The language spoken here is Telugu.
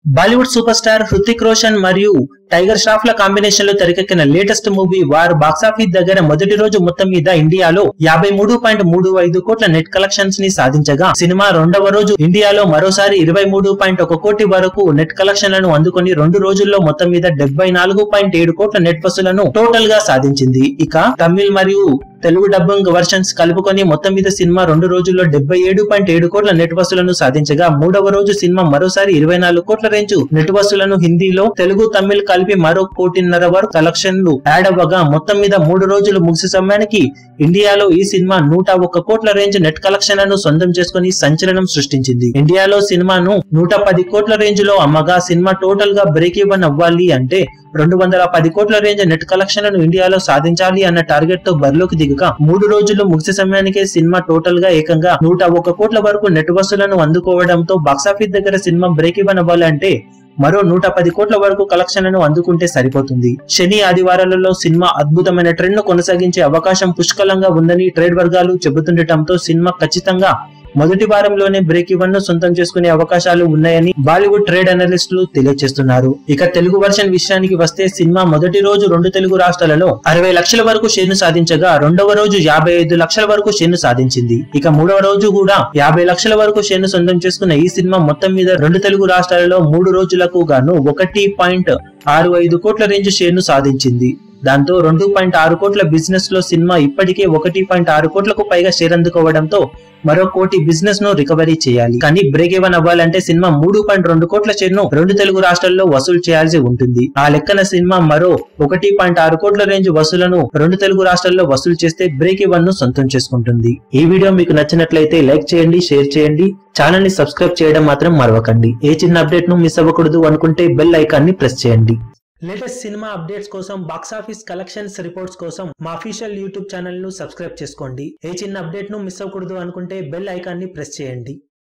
బాలీవుడ్ సూపర్ స్టార్ హృతిక్ రోషన్ మరియు టైగర్ ష్రాఫ్ ల కాంబినేషన్ లో తెరకెక్కిన లేటెస్ట్ మూవీ వార్ బాక్సాఫీస్ దగ్గర మొదటి రోజు మొత్తం మీద ఇండియాలో యాభై మూడు పాయింట్ మూడు ఐదు కోట్ల నెట్ కలెక్షన్స్ ని సాధించగా సినిమా రెండవ రోజు ఇండియాలో మరోసారి ఇరవై మూడు పాయింట్ ఒక కోటి వరకు నెట్ కలెక్షన్లను అందుకొని రెండు రోజుల్లో మొత్తం మీద డెబ్బై నాలుగు పాయింట్ ఏడు కోట్ల నెట్ వసూలను టోటల్ గా సాధించింది ఇక తమిళ్ మరియు తెలుగు డబ్బింగ్ వర్షన్స్ కలుపుకొని మొత్తం మీద సినిమా రెండు రోజుల్లో డెబ్బై ఏడు పాయింట్ ఏడు కోట్ల నెట్ వసూలను సాధించగా మూడవ రోజు సినిమా మరోసారి ఇరవై నాలుగు కోట్ల రేంజ్ నెట్ వసూలను హిందీలో తెలుగు తమిళ్ కలిపి మరో కోటిన్నర వరకు కలెక్షన్లు యాడ్ అవ్వగా మొత్తం మీద మూడు రోజులు ముగిసే సమయానికి ఇండియాలో ఈ సినిమా నూట ఒక్క కోట్ల రేంజ్ నెట్ కలెక్షన్లను సొంతం చేసుకుని సంచలనం సృష్టించింది ఇండియాలో సినిమాను నూట పది కోట్ల రేంజ్ లో అమ్మగా సినిమా టోటల్ గా బ్రేక్ ఈవెన్ అవ్వాలి అంటే రెండు వందల పది కోట్ల రేంజ్ నెట్ కలెక్షన్లను ఇండియాలో సాధించాలి అన్న టార్గెట్ తో బరిలోకి దిగగా మూడు రోజులు ముగిసే సమయానికే సినిమా టోటల్ గా ఏకంగా నూట ఒక్క కోట్ల వరకు నెట్ వసూలను అందుకోవడంతో బాక్సాఫీస్ దగ్గర సినిమా బ్రేక్ ఈవెన్ అవ్వాలంటే మరో నూట పది కోట్ల వరకు కలెక్షన్లను అందుకుంటే సరిపోతుంది శని ఆదివారాలలో సినిమా అద్భుతమైన ట్రెండ్ ను కొనసాగించే అవకాశం పుష్కలంగా ఉందని ట్రేడ్ వర్గాలు చెబుతుండటంతో సినిమా ఖచ్చితంగా మొదటి వారంలోనే బ్రేక్ ఈవెన్ ను సొంతం చేసుకునే అవకాశాలు ఉన్నాయని బాలీవుడ్ ట్రేడ్ అనలిస్టులు తెలియజేస్తున్నారు ఇక తెలుగు వర్షన్ విషయానికి వస్తే సినిమా మొదటి రోజు రెండు తెలుగు రాష్ట్రాలలో అరవై లక్షల వరకు షేర్ను సాధించగా రెండవ రోజు యాభై ఐదు లక్షల వరకు షేర్ను సాధించింది ఇక మూడవ రోజు కూడా యాభై లక్షల వరకు షేర్ను సొంతం చేసుకున్న ఈ సినిమా మొత్తం మీద రెండు తెలుగు రాష్ట్రాలలో మూడు రోజులకు గాను ఒకటి పాయింట్ ఆరు ఐదు కోట్ల రేంజ్ షేర్ను సాధించింది దాంతో రెండు పాయింట్ ఆరు కోట్ల బిజినెస్ లో సినిమా ఇప్పటికే ఒకటి పాయింట్ ఆరు కోట్లకు పైగా షేర్ అందుకోవడంతో మరో కోటి బిజినెస్ ను రికవరీ చేయాలి కానీ బ్రేక్ ఈవెన్ అవ్వాలంటే సినిమా మూడు పాయింట్ రెండు కోట్ల షేర్ ను రెండు తెలుగు రాష్ట్రాల్లో వసూలు చేయాల్సి ఉంటుంది ఆ లెక్కన సినిమా మరో ఒకటి పాయింట్ ఆరు కోట్ల రేంజ్ వసూలను రెండు తెలుగు రాష్ట్రాల్లో వసూలు చేస్తే బ్రేక్ ఈవెన్ ను సొంతం చేసుకుంటుంది ఈ వీడియో మీకు నచ్చినట్లయితే లైక్ చేయండి షేర్ చేయండి ఛానల్ ని సబ్స్క్రైబ్ చేయడం మాత్రం మరవకండి ఏ చిన్న అప్డేట్ ను మిస్ అవ్వకూడదు అనుకుంటే బెల్ ఐకాన్ ని ప్రెస్ చేయండి లేటెస్ట్ సినిమా అప్డేట్స్ కోసం బాక్స్ ఆఫీస్ కలెక్షన్స్ రిపోర్ట్స్ కోసం మా అఫీషియల్ యూట్యూబ్ ఛానల్ ను సబ్స్క్రైబ్ చేసుకోండి ఏ చిన్న అప్డేట్ ను మిస్ అవ్వకూడదు అనుకుంటే బెల్ ఐకాన్ ని ప్రెస్ చేయండి